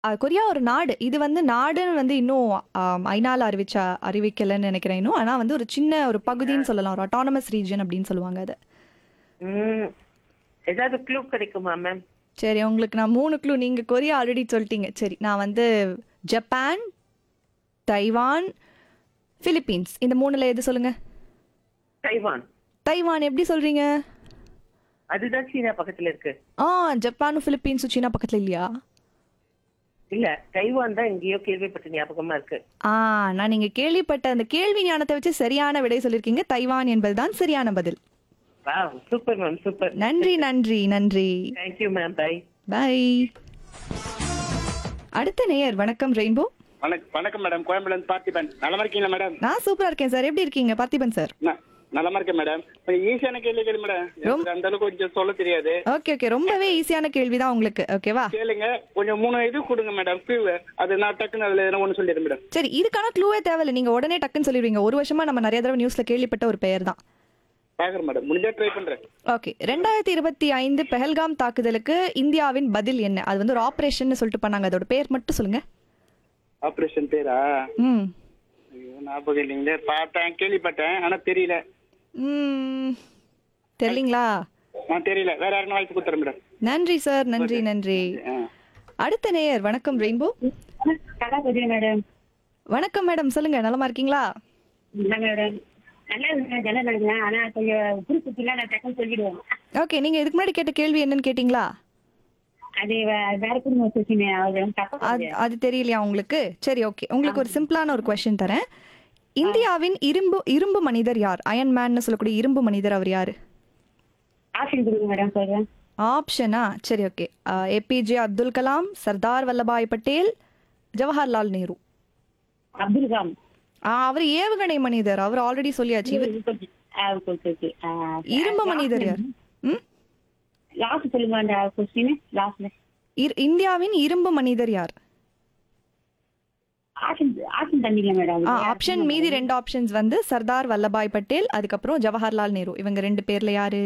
அ, Korea ஒரு நாடு இது வந்து நாடுன்னு வந்து இன்னும் ஆம், ஐநால அறிவிச்சா அறிவிக்கலைன்னு நினைக்கிறேன் இன்னும் ஆனா வந்து ஒரு சின்ன ஒரு பகுதின்னு சொல்லலாம் ஒரு அட்டானமஸ் ரீஜன் அப்படின்னு சொல்லுவாங்க அது ம், ஏதாவது க்ளூ கிடைக்குமா மேம் சரி உங்களுக்கு நான் மூணு க்ளூ நீங்க கொரியா ஆல்ரெடி சொல்லிட்டீங்க சரி நான் வந்து ஜப்பான் தைவான் பிலிப்பீன்ஸ் இந்த மூணுல எது சொல்லுங்க தைவான் தைவான் எப்படி சொல்றீங்க அதுதான் சீனா பக்கத்துல இருக்கு ஆ ஜப்பானும் பிலிப்பீன்ஸும் சீனா பக்கத்துல இல்லையா இல்ல தைவான் தான் எங்கேயோ கேள்விப்பட்ட ஞாபகமா இருக்கு ஆ நான் நீங்க கேள்விப்பட்ட அந்த கேள்வி ஞானத்தை வச்சு சரியான விடை சொல்லியிருக்கீங்க தைவான் என்பதுதான் சரியான பதில் வா சூப்பர் மேம் சூப்பர் நன்றி நன்றி நன்றி தேங்க்யூ மேம் பை பை அடுத்த நேயர் வணக்கம் ரெயின்போ வணக்கம் வணக்கம் மேடம் கோயம்புல இருந்து பார்த்திபன் நலமா இருக்கீங்களா மேடம் நான் சூப்பரா இருக்கேன் சார் எப்படி இருக்கீங்க பார்த்திபன் சார் ந- நலமா இருக்கேன் மேடம் கொஞ்சம் ஈஸியான கேள்வி கேளு மேடம் எனக்கு அந்த அளவுக்கு கொஞ்சம் சொல்ல தெரியாது ஓகே ஓகே ரொம்பவே ஈஸியான கேள்விதான் உங்களுக்கு ஓகேவா கேளுங்க கொஞ்சம் மூணு இது கொடுங்க மேடம் க்ளூ அது நான் டக்குன்னு அதுல எதனா ஒண்ணு சொல்லிடுறேன் மேடம் சரி இதுக்கான க்ளூவே தேவையில்லை நீங்க உடனே டக்குன்னு சொல்லிடுவீங்க ஒரு வருஷமா நம்ம நிறைய தடவை நியூஸ்ல கேள்விப்பட்ட ஒரு பெயர் தான் பாக்குறேன் மேடம் முடிஞ்சா ட்ரை பண்றேன் ஓகே ரெண்டாயிரத்தி இருபத்தி ஐந்து பெஹல்காம் தாக்குதலுக்கு இந்தியாவின் பதில் என்ன அது வந்து ஒரு ஆபரேஷன் சொல்லிட்டு பண்ணாங்க அதோட பேர் மட்டும் சொல்லுங்க ஆபரேஷன் பேரா ம் ஐயோ, ஞாபகம் இல்லைங்களே பார்த்தேன் கேள்விப்பட்டேன் ஆனா தெரியல ம் தெரியலீங்களா நான் தெரியல வேற யாருன்னா வாய்ப்பு கொடுத்துறேன் மேடம் நன்றி சார் நன்றி நன்றி ஆ. அடுத்த நேயர் வணக்கம் ரெயின்போ கலாபதி மேடம் வணக்கம் மேடம் சொல்லுங்க நலமா இருக்கீங்களா இல்லை மேடம் நல்லா இருக்குங்க ஜன்னல் நடுங்க ஆனா கொஞ்சம் குறிப்பிட்டுல நான் டக்குன்னு சொல்லிடுவேன் ஓகே நீங்க இதுக்கு முன்னாடி கேட்ட கேள்வி என்னன்னு கேட்டீங்களா அது வே- வேற குடும்ப பிரச்சனை அது வந்து தப்பா அது அது தெரியலையா உங்களுக்கு சரி ஓகே உங்களுக்கு ஒரு சிம்பிளான ஒரு கொஸ்டின் தரேன் இந்தியாவின் இரும்பு இரும்பு மனிதர் யார் அயன் மேன்னு சொல்லக்கூடிய இரும்பு மனிதர் அவர் யாரு ஆப்ஷன் கொடுங்க மேடம் சொல்றேன் ஆப்ஷனா சரி ஓகே ஏபிஜே அப்துல் கலாம் சர்தார் வல்லபாய் பட்டேல் ஜவஹர்லால் நேரு அப்துல் காம் ஆ, அவர் ஏவுகணை மனிதர் அவர் ஆல்ரெடி சொல்லியாச்சு இவர் இரும்பு மனிதர் யார் ம் லாஸ்ட் சொல்லுங்க அந்த கொஸ்டின் லாஸ்ட்ல இர்- இந்தியாவின் இரும்பு மனிதர் யார் ஆப்ஷன் ஆப்ஷன் தண்ணில மேடம் ஆ ஆப்ஷன் மீதி ரெண்டு ஆப்ஷன்ஸ் வந்து சர்தார் வல்லபாய் பட்டேல் அதுக்கப்புறம் ஜவஹர்லால் நேரு இவங்க ரெண்டு பேர்ல யாரு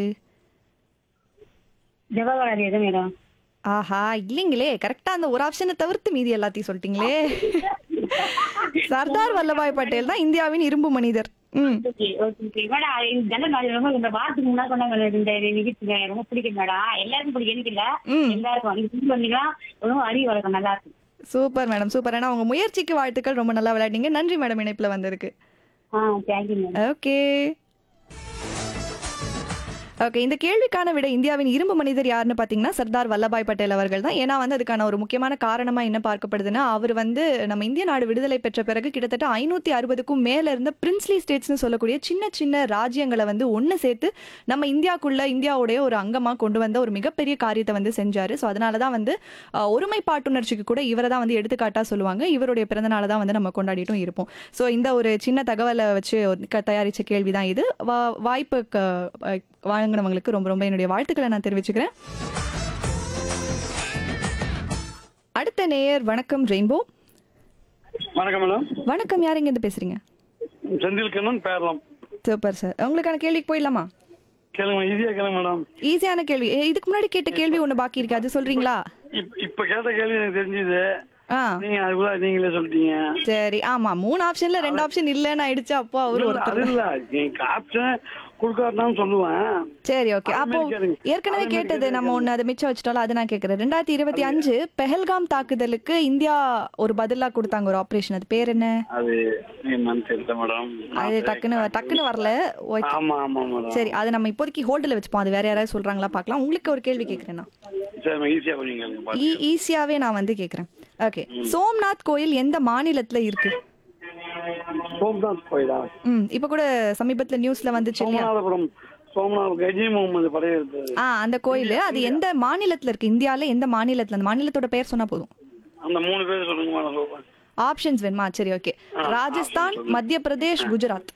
ஜவஹர்லால் நேரு மேடம் ஆஹா இல்லைங்களே கரெக்டா அந்த ஒரு ஆப்ஷனை தவிர்த்து மீதி எல்லாத்தையும் சொல்லிட்டீங்களே சர்தார் வல்லபாய் பட்டேல் தான் இந்தியாவின் இரும்பு மனிதர் ம் ஓகே ஓகே மேடம் இந்த ஜன்னல் நாடு ரொம்ப இந்த வாரத்துக்கு முன்னாடி சொன்னாங்க இந்த நிகழ்ச்சி எனக்கு ரொம்ப பிடிக்கும் மேடம் எல்லாருக்கும் பிடிக்கும் எனக்கு இல்ல ம். எல்லாருக்கும் நீங்க ஃபீல் பண்ணிக்கலாம் ரொம்ப அறிவு வளர்க்கும் நல்லா இருக்கும் சூப்பர் மேடம் சூப்பர் ஏன்னா உங்க முயற்சிக்கு வாழ்த்துக்கள் ரொம்ப நல்லா விளையாடிங்க நன்றி மேடம் இணைப்புல வந்ததுக்கு ஆ தேங்க்யூ மேடம் ஓகே ஓகே இந்த கேள்விக்கான விட இந்தியாவின் இரும்பு மனிதர் யாருன்னு பார்த்தீங்கன்னா சர்தார் வல்லபாய் பட்டேல் அவர்கள் தான் ஏன்னா வந்து அதுக்கான ஒரு முக்கியமான காரணமா என்ன பார்க்கப்படுதுன்னா அவர் வந்து நம்ம இந்திய நாடு விடுதலை பெற்ற பிறகு கிட்டத்தட்ட ஐநூத்தி அறுபதுக்கும் மேல இருந்த பிரின்ஸ்லி ஸ்டேட்ஸ்னு சொல்லக்கூடிய சின்ன சின்ன ராஜ்யங்களை வந்து ஒன்று சேர்த்து நம்ம இந்தியாக்குள்ள இந்தியாவுடைய ஒரு அங்கமா கொண்டு வந்த ஒரு மிகப்பெரிய காரியத்தை வந்து செஞ்சாரு ஸோ அதனால தான் வந்து அஹ், ஒருமைப்பாட்டுணர்ச்சிக்கு கூட இவரை தான் வந்து எடுத்துக்காட்டா சொல்லுவாங்க இவருடைய பிறந்தநாளை தான் வந்து நம்ம கொண்டாடிட்டும் இருப்போம் ஸோ இந்த ஒரு சின்ன தகவலை வச்சு க- தயாரிச்ச கேள்வி தான் இது வா- வாய்ப்பு க- அஹ் வழங்குனவங்களுக்கு ரொம்ப ரொம்ப என்னுடைய வாழ்த்துக்களை நான் தெரிவிச்சுக்கிறேன் அடுத்த நேயர் வணக்கம் ரெயின்போ வணக்கம் மேடம் வணக்கம் யார் இங்க இருந்து பேசுறீங்க செந்தில் கண்ணன் பேரலாம் சூப்பர் சார் உங்களுக்கான கேள்விக்கு போயிடலாமா கேளுங்க ஈஸியா கேளுங்க மேடம் ஈஸியான கேள்வி ஏ, இதுக்கு முன்னாடி கேட்ட கேள்வி ஒன்று பாக்கி இருக்கு அது சொல்றீங்களா இப்ப இப்ப கேட்ட கேள்வி எனக்கு தெரிஞ்சது ஆ நீங்க அதுக்குள்ள நீங்களே சொல்லிட்டீங்க சரி ஆமா மூணு ஆப்ஷன்ல ரெண்டு ஆப்ஷன் இல்லைன்னு ஆயிடுச்சு அப்போ அவர் இல்ல, ஒருத்தர் அது இல்ல நீங்க ஆப்ஷன் கொடுக்காதான் சொல்லுவேன் சரி ஓகே அது அப்போ மாதிரி கேளுங்க. ஏற்கனவே அது மாதிரி கேட்டது நம்ம ஒண்ணு அதை மிச்சம் வச்சுட்டாலும் அதை நான் கேட்கறேன் ரெண்டாயிரத்தி இருபத்தி அஞ்சு பெஹல்காம் தாக்குதலுக்கு இந்தியா ஒரு பதிலா கொடுத்தாங்க ஒரு ஆபரேஷன் அது பேர் என்ன அது என்னன்னு தெரியல மேடம் அது டக்குன்னு டக்குன்னு வரல ஓகே. ஆமா ஆமா மேடம் சரி அதை நம்ம இப்போதைக்கு ஹோல்டில் வச்சுப்போம் அது வேற யாராவது சொல்றாங்களா பார்க்கலாம் உங்களுக்கு ஒரு கேள்வி கேட்கறேன் நான் சரி ஈஸியா கொஞ்சம் கேளுங்க பாருங்க. ஈ- ஈஸியாவே நான் வந்து கேட்கறேன் ஓகே சோம்நாத் கோயில் எந்த மாநிலத்துல இருக்கு சோம்நாத் கோயிலா ம் இப்போ கூட சமீபத்துல நியூஸ்ல வந்துச்சு இல்லையா சோமநாதபுரம் சோமநாத் கஜி முகமது படையெடுத்தது ஆ அந்த கோயில் அது எந்த மாநிலத்துல இருக்கு இந்தியால எந்த மாநிலத்துல அந்த மாநிலத்தோட பேர் சொன்னா போதும் அந்த மூணு பேர் சொல்லுங்க மேடம் சொல்றேன் ஆப்ஷன்ஸ் வேணுமா சரி ஓகே ராஜஸ்தான் மத்திய பிரதேஷ் குஜராத்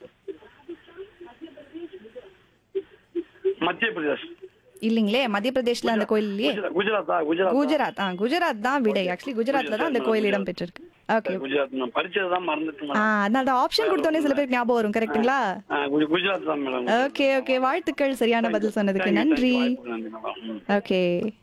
மத்திய பிரதேஷ் இல்லைங்களே மத்திய பிரதேஷ்ல அந்த கோயில் இல்லையே குஜராத் குஜராத்தா குஜராத் குஜராத் ஆ குஜராத் தான் விடை ஆக்சுவலி குஜராத்ல தான் அந்த கோயில் இடம் பெற்றிருக்கு ஓகே குஜராத் நான் படிச்சதுதான் மறந்துட்டு ஆ மேடம் அதனால ஆப்ஷன் கொடுத்தோன்னே சில பேருக்கு ஞாபகம் வரும் கரெக்ட்டுங்களா ஆ, குஜ- குஜராத் தான் மேடம் ஓகே ஓகே வாழ்த்துக்கள் சரியான பதில் சொன்னதுக்கு Thank you, thank you. நன்றி வாய்ப்புக்கு நன்றி மேடம் ம். ஓகே